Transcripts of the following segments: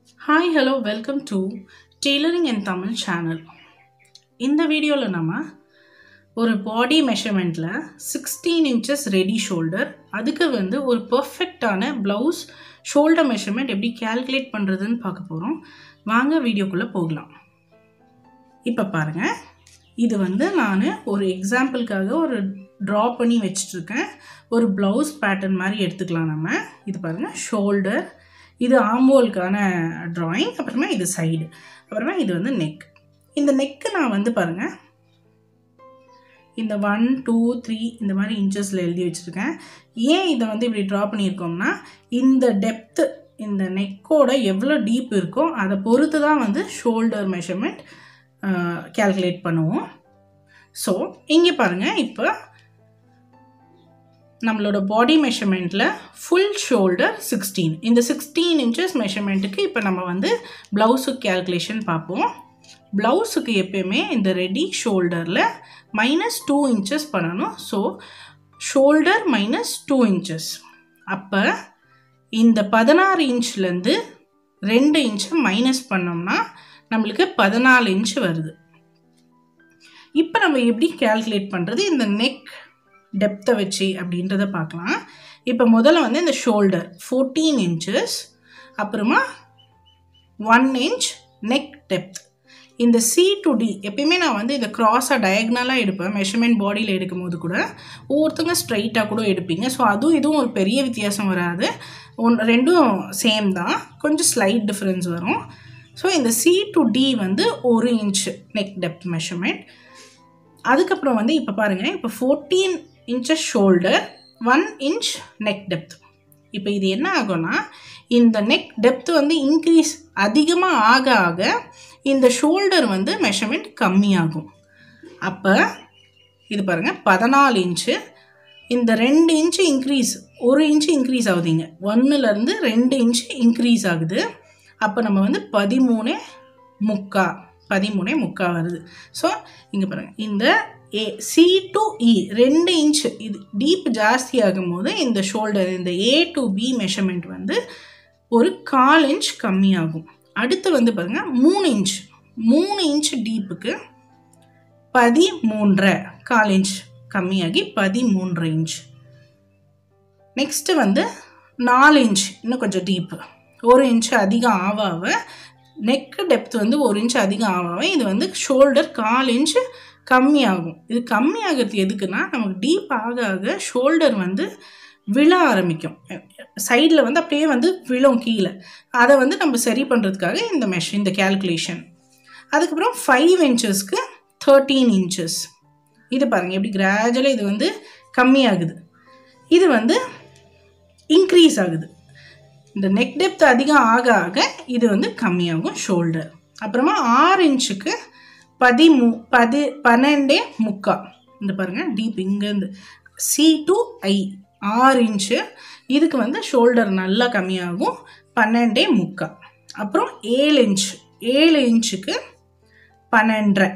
hi hello welcome to tailoring and Tamil channel இந்த வீடியோவில் நம்ம ஒரு பாடி மெஷர்மெண்ட்டில் சிக்ஸ்டீன் இன்ச்சஸ் ரெடி ஷோல்டர் அதுக்கு வந்து ஒரு பர்ஃபெக்டான ப்ளவுஸ் ஷோல்டர் மெஷர்மெண்ட் எப்படி கேல்குலேட் பண்ணுறதுன்னு பார்க்க போகிறோம் வாங்க வீடியோக்குள்ளே போகலாம் இப்போ பாருங்கள் இது வந்து நான் ஒரு எக்ஸாம்பிளுக்காக ஒரு ட்ரா பண்ணி வச்சிட்ருக்கேன் ஒரு ப்ளவுஸ் பேட்டர்ன் மாதிரி எடுத்துக்கலாம் நம்ம இது பாருங்கள் ஷோல்டர் இது ஆம்போலுக்கான ட்ராயிங் அப்புறமா இது சைடு அப்புறமா இது வந்து நெக் இந்த நெக்கு நான் வந்து பாருங்கள் இந்த ஒன் டூ த்ரீ இந்த மாதிரி இன்ச்சஸில் எழுதி வச்சுருக்கேன் ஏன் இதை வந்து இப்படி ட்ரா பண்ணியிருக்கோம்னா இந்த டெப்த்து இந்த நெக்கோட எவ்வளோ டீப் இருக்கோ அதை பொறுத்து தான் வந்து ஷோல்டர் மெஷர்மெண்ட் கேல்குலேட் பண்ணுவோம் ஸோ இங்கே பாருங்கள் இப்போ நம்மளோட பாடி மெஷர்மெண்ட்டில் ஃபுல் ஷோல்டர் சிக்ஸ்டீன் இந்த சிக்ஸ்டீன் இன்ச்சஸ் மெஷர்மெண்ட்டுக்கு இப்போ நம்ம வந்து ப்ளவுஸுக்கு கேல்குலேஷன் பார்ப்போம் ப்ளவுஸுக்கு எப்பயுமே இந்த ரெடி ஷோல்டரில் மைனஸ் டூ இன்ச்சஸ் பண்ணணும் so shoulder minus two inches அப்போ இந்த பதினாறு இன்ச்லேருந்து ரெண்டு இன்ச்சை மைனஸ் பண்ணோம்னா நம்மளுக்கு பதினாலு இன்ச் வருது இப்போ நம்ம எப்படி கேல்குலேட் பண்ணுறது இந்த நெக் டெப்த்தை வச்சு அப்படின்றத பார்க்கலாம் இப்போ முதல்ல வந்து இந்த ஷோல்டர் ஃபோர்டீன் இன்ச்சஸ் அப்புறமா ஒன் இன்ச் நெக் டெப்த் இந்த சி டு டி எப்பயுமே நான் வந்து இந்த க்ராஸாக டயக்னலாக எடுப்பேன் மெஷர்மெண்ட் பாடியில் எடுக்கும் போது கூட ஒவ்வொருத்தங்க ஸ்ட்ரைட்டாக கூட எடுப்பீங்க ஸோ அதுவும் இதுவும் ஒரு பெரிய வித்தியாசம் வராது ஒன் ரெண்டும் சேம் தான் கொஞ்சம் ஸ்லைட் டிஃப்ரென்ஸ் வரும் ஸோ இந்த சி டு டி வந்து ஒரு இன்ச் நெக் டெப்த் மெஷர்மெண்ட் அதுக்கப்புறம் வந்து இப்போ பாருங்கள் இப்போ fourteen inches shoulder one inch neck depth இப்போ இது என்ன ஆகும்னா இந்த நெக் டெப்த் வந்து இன்க்ரீஸ் அதிகமாக ஆக ஆக இந்த ஷோல்டர் வந்து மெஷர்மெண்ட் கம்மியாகும் அப்போ இது பாருங்கள் பதினாலு இன்ச்சு இந்த ரெண்டு இன்ச்சு இன்க்ரீஸ் ஒரு இன்ச்சு இன்க்ரீஸ் ஆகுதுங்க ஒன்றுலேருந்து ரெண்டு இன்ச்சு இன்க்ரீஸ் ஆகுது அப்போ நம்ம வந்து பதிமூணு முக்கா பதிமூணே முக்கா வருது ஸோ இங்கே பாருங்கள் இந்த ஏ சி டு இ ரெண்டு இன்ச்சு இது டீப் ஜாஸ்தி ஆகும்போது இந்த ஷோல்டர் இந்த ஏ டு பி மெஷர்மெண்ட் வந்து ஒரு கால் இன்ச் கம்மியாகும் அடுத்து வந்து பாருங்கள் மூணு இன்ச் மூணு இன்ச் டீப்புக்கு பதிமூன்றரை கால் இன்ச் கம்மியாகி பதிமூன்றரை இன்ச் நெக்ஸ்ட்டு வந்து நாலு இன்ச் இன்னும் கொஞ்சம் டீப்பு ஒரு இன்ச் அதிகம் ஆக ஆக நெக் டெப்த் வந்து ஒரு இன்ச் அதிகம் ஆக இது வந்து ஷோல்டர் கால் இன்ச்சு கம்மியாகும் இது கம்மியாகிறது எதுக்குன்னா நமக்கு டீப் ஆக ஆக ஷோல்டர் வந்து விழ ஆரம்பிக்கும் சைடில் வந்து அப்படியே வந்து விழும் கீழே அதை வந்து நம்ம சரி பண்ணுறதுக்காக இந்த மெஷ் இந்த கேல்குலேஷன் அதுக்கப்புறம் ஃபைவ் இன்ச்சஸ்க்கு தேர்ட்டீன் இன்ச்சஸ் இது பாருங்கள் எப்படி கிராஜுவலாக இது வந்து கம்மியாகுது இது வந்து இன்க்ரீஸ் ஆகுது இந்த நெக் டெப்த் அதிகம் ஆக ஆக இது வந்து கம்மியாகும் ஷோல்டர் அப்புறமா ஆறு இன்ச்சுக்கு பதிமூ பதி பன்னெண்டே முக்கா இந்த பாருங்கள் டீப் இங்கேருந்து சி டு ஐ ஆறு இன்ச்சு இதுக்கு வந்து ஷோல்டர் நல்லா கம்மியாகும் பன்னெண்டே முக்கா அப்புறம் ஏழு இன்ச் ஏழு இன்ச்சுக்கு பன்னெண்டரை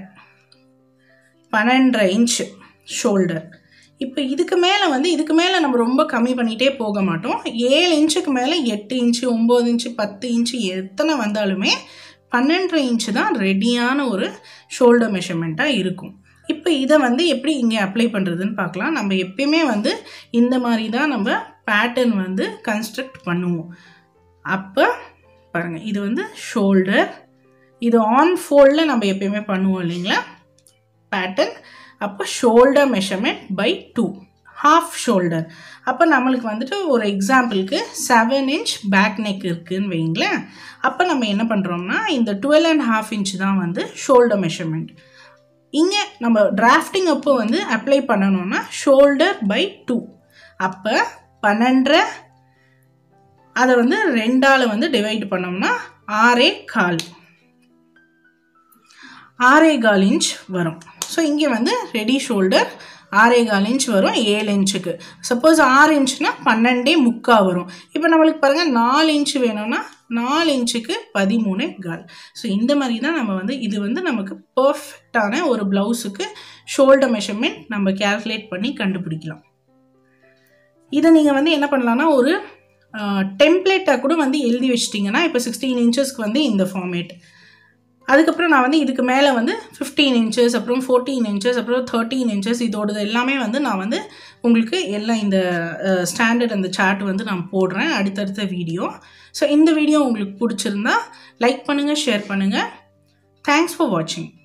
பன்னெண்டரை இன்ச்சு ஷோல்டர் இப்போ இதுக்கு மேலே வந்து இதுக்கு மேலே நம்ம ரொம்ப கம்மி பண்ணிகிட்டே போக மாட்டோம் ஏழு இன்ச்சுக்கு மேலே எட்டு இன்ச்சு ஒம்பது இன்ச்சு பத்து இன்ச்சு எத்தனை வந்தாலுமே பன்னெண்டரை இன்ச்சு தான் ரெடியான ஒரு ஷோல்டர் மெஷர்மெண்ட்டாக இருக்கும் இப்போ இதை வந்து எப்படி இங்கே அப்ளை பண்ணுறதுன்னு பார்க்கலாம் நம்ம எப்பயுமே வந்து இந்த மாதிரி தான் நம்ம பேட்டர்ன் வந்து கன்ஸ்ட்ரக்ட் பண்ணுவோம் அப்போ பாருங்கள் இது வந்து ஷோல்டர் இது ஆன் ஃபோல்டில் நம்ம எப்பயுமே பண்ணுவோம் இல்லைங்களா பேட்டர்ன் அப்போ shoulder measurement by two half shoulder அப்போ நம்மளுக்கு வந்துட்டு ஒரு எக்ஸாம்பிளுக்கு செவன் இன்ச் பேக் நெக் இருக்குதுன்னு வைங்களேன் அப்போ நம்ம என்ன பண்ணுறோம்னா இந்த டுவெல் அண்ட் ஹாஃப் இன்ச் தான் வந்து ஷோல்டர் மெஷர்மெண்ட் இங்கே நம்ம டிராஃப்டிங் அப்போ வந்து அப்ளை பண்ணணும்னா ஷோல்டர் பை டூ அப்போ பன்னெண்டரை அதை வந்து ரெண்டால் வந்து டிவைட் பண்ணோம்னா ஆறே கால் ஆறே கால் இன்ச் வரும் ஸோ இங்கே வந்து ரெடி ஷோல்டர் ஆறே கால் இன்ச் வரும் ஏழு இன்ச்சுக்கு சப்போஸ் ஆறு இன்ச்சுனா பன்னெண்டே முக்கா வரும் இப்போ நம்மளுக்கு பாருங்கள் நாலு இன்ச்சு வேணும்னா நாலு இன்ச்சுக்கு பதிமூணே கால் ஸோ இந்த மாதிரி தான் நம்ம வந்து இது வந்து நமக்கு பர்ஃபெக்டான ஒரு ப்ளவுஸுக்கு ஷோல்டர் மெஷர்மெண்ட் நம்ம கேல்குலேட் பண்ணி கண்டுபிடிக்கலாம் இதை நீங்கள் வந்து என்ன பண்ணலான்னா ஒரு டெம்ப்ளேட்டாக கூட வந்து எழுதி வச்சிட்டிங்கன்னா இப்போ சிக்ஸ்டீன் இன்ச்சஸ்க்கு வந்து இந்த ஃபார்மேட் அதுக்கப்புறம் நான் வந்து இதுக்கு மேலே வந்து ஃபிஃப்டீன் இன்ச்சஸ் அப்புறம் ஃபோர்டீன் இன்ச்சஸ் அப்புறம் தேர்ட்டீன் இன்ச்சஸ் இதோடது எல்லாமே வந்து நான் வந்து உங்களுக்கு எல்லாம் இந்த ஸ்டாண்டர்ட் அந்த சார்ட் வந்து நான் போடுறேன் அடுத்தடுத்த வீடியோ ஸோ இந்த வீடியோ உங்களுக்கு பிடிச்சிருந்தா லைக் பண்ணுங்கள் ஷேர் பண்ணுங்கள் தேங்க்ஸ் ஃபார் வாட்சிங்